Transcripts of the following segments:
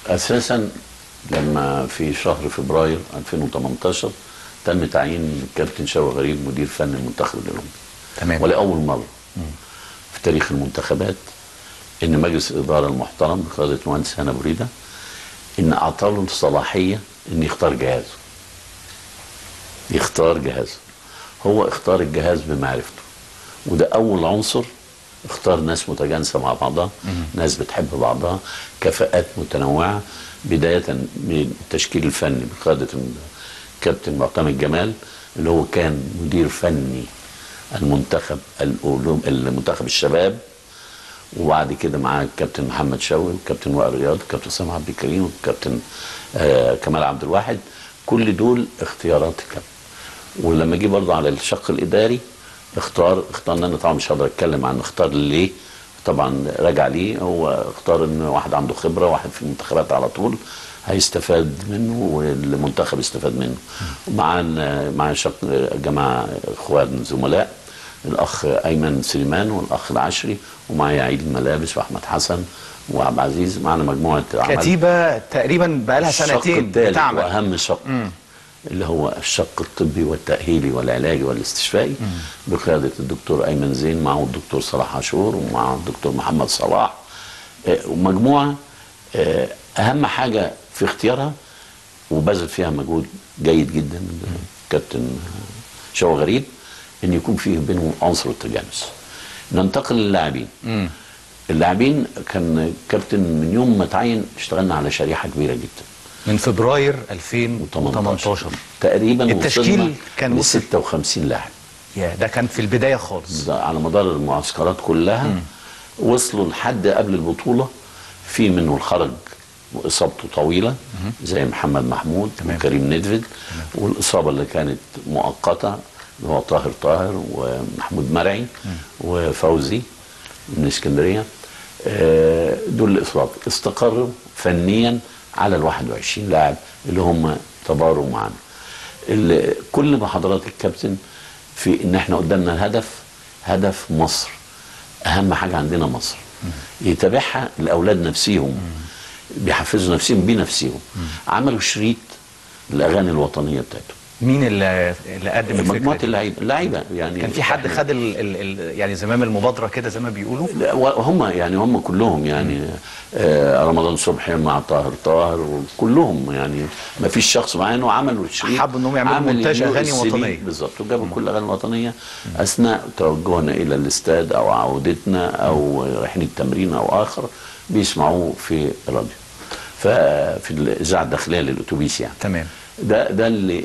اساسا لما في شهر فبراير 2018 تم تعيين كابتن شوقي غريب مدير فني المنتخب الاولمبي تمام ولاول مره في تاريخ المنتخبات ان مجلس الاداره المحترم بقياده المهندس هنا بريده ان اعطى له الصلاحيه ان يختار جهازه يختار جهازه هو اختار الجهاز بمعرفته وده اول عنصر اختار ناس متجانسه مع بعضها ناس بتحب بعضها كفاءات متنوعه بدايه من التشكيل الفني بقياده الكابتن معتمد جمال اللي هو كان مدير فني المنتخب الأولم المنتخب الشباب وبعد كده معاه الكابتن محمد شوقي والكابتن وائل رياض والكابتن سامح عبد الكريم والكابتن آه كمال عبد الواحد كل دول اختيارات الكابتن ولما جه برضه على الشق الاداري اختار اختارنا انا طبعا مش هقدر اتكلم عن اختار ليه طبعا راجع ليه هو اختار ان واحد عنده خبره واحد في المنتخبات على طول هيستفاد منه والمنتخب يستفاد منه مع مع شق جماعه اخوان زملاء الاخ ايمن سليمان والاخ العشري ومعايا عيد الملابس واحمد حسن وعبد العزيز معنا مجموعه عمل كتيبه تقريبا بقى لها الشق سنتين الثالث بتعمل واهم شق اللي هو الشق الطبي والتاهيلي والعلاجي والاستشفائي بقياده الدكتور ايمن زين معه الدكتور صلاح عاشور ومعه الدكتور محمد صلاح آه، ومجموعه آه، اهم حاجه في اختيارها وبذل فيها مجهود جيد جدا كابتن شوقي غريب ان يكون فيه بينهم عنصر التجانس ننتقل للاعبين اللاعبين كان كابتن من يوم ما تعين اشتغلنا على شريحه كبيره جدا من فبراير 2018 تقريبا التشكيل وصلنا كان ل وصل 56 لاعب يا ده كان في البدايه خالص ده على مدار المعسكرات كلها وصلوا لحد قبل البطوله في منه الخرج واصابته طويله زي محمد محمود تمام. وكريم ندفد والاصابه اللي كانت مؤقته اللي هو طاهر طاهر ومحمود مرعي وفوزي من اسكندريه آه، دول الاصابات استقروا فنيا على ال 21 لاعب اللي هم تباروا معانا ال- كل محاضرات الكابتن في ان احنا قدامنا الهدف هدف مصر اهم حاجه عندنا مصر يتابعها الاولاد نفسيهم بيحفزوا نفسهم بنفسهم عملوا شريط الاغاني الوطنيه بتاعتهم مين اللي اللي قدم الفكره مجموعه دي؟ اللعيبه اللعيبه يعني كان في حد إحنا- خد ال ال ال يعني زمام المبادره كده زي ما بيقولوا لا، وهم يعني هم كلهم يعني آه رمضان صبحي مع طاهر طاهر وكلهم يعني ما فيش شخص معين وعملوا شريط حبوا إنهم يعملوا عمل مونتاج اليو أغاني اس بي وطنية. بالظبط وجابوا كل الاغاني الوطنيه اثناء توجهنا الى الاستاد او عودتنا او رايحين التمرين او اخر بيسمعوه في الراديو ففي الاذاعه الداخليه للاتوبيس يعني تمام ده ده اللي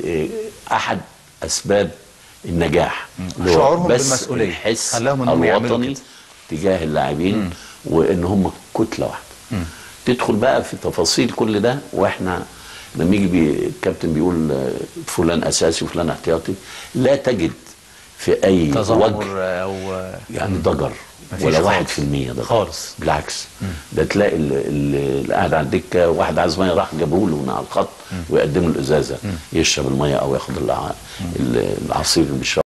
احد اسباب النجاح اللي هو شعورهم بس بالمسؤولية. الحس خلاهم إنهم يعملوا الوطني كده. تجاه اللاعبين وان هم كتله واحده تدخل بقى في تفاصيل كل ده واحنا لما يجي بي الكابتن بيقول آه، فلان اساسي وفلان احتياطي لا تجد في اي تذمر وجه او يعني ضجر مفيش ولا خالص. واحد في المية ضجر خالص. بالعكس ده تلاقي ال- ال- اللي قاعد على الدكه واحد عايز ميه راح جابه له من على الخط ويقدم له الازازه يشرب الميه او ياخد الع- ال- العصير اللي بيشربه